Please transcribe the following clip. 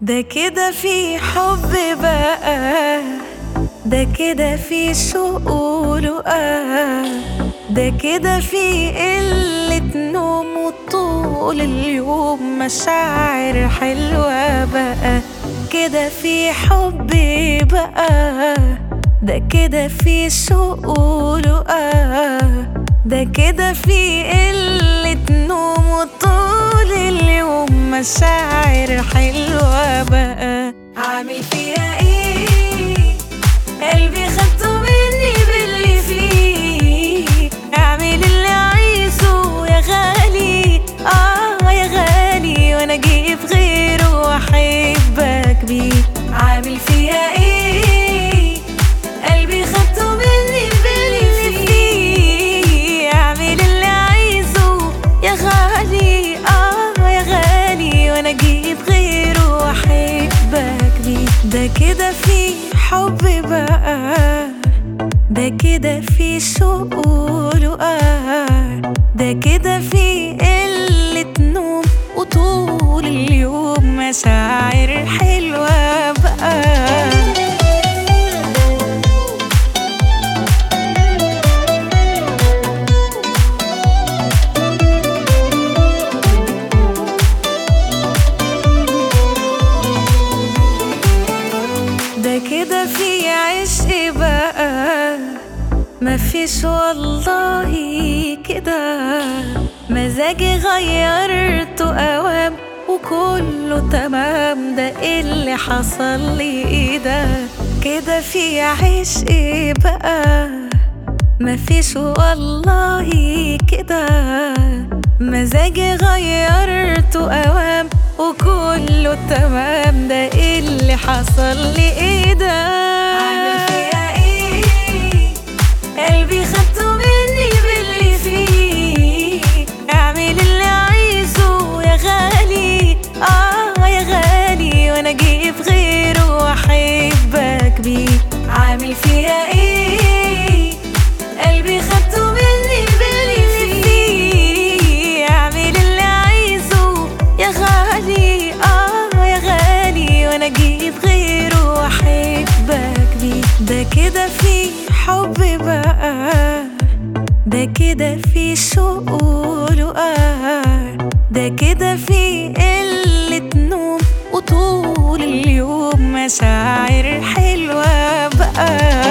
ده كده في حب بقى ده كده في شوق ولقاء ده كده في قلة نوم وطول اليوم مشاعر حلوة بقى كده في حب بقى ده كده في شوق ولقاء ده كده في قلة نوم وطول اليوم مشاعر حلوة بقى عامل فيها ايه قلبي خدته مني باللي فيه اعمل اللي عايزه يا غالي اه يا غالي وانا اجيب غيره واحبك بيه عامل فيها ايه قلبي خدته مني باللي فيه اعمل اللي عايزه يا غالي اه يا غالي وانا اجيب غيره واحبك بيه ده كده في حب بقى ده كده في شوق ولقاء ده كده في قلة نوم وطول اليوم مشاعر حلوة بقى ده كده في عشق بقى مفيش والله كده مزاجي غيرته اوام وكله تمام ده إيه اللي حصل لي ايه ده كده في عشق بقى مفيش والله كده مزاجي غيرته اوام وكله تمام ده إيه اللي حصل لي ايه ده عامل فيها ايه قلبي خدته مني باللي فيه اعمل اللي عايزه يا غالي اه يا غالي وانا اجيب غيره واحبك بيه عامل فيها ايه قلبي خدته مني باللي فيه اعمل اللي عايزه يا غالي اه يا غالي وانا اجيب غيره واحبك بيه ده كده في حب بقى ده كده في شوق ولقاء ده كده في قلة نوم وطول اليوم مشاعر حلوة بقى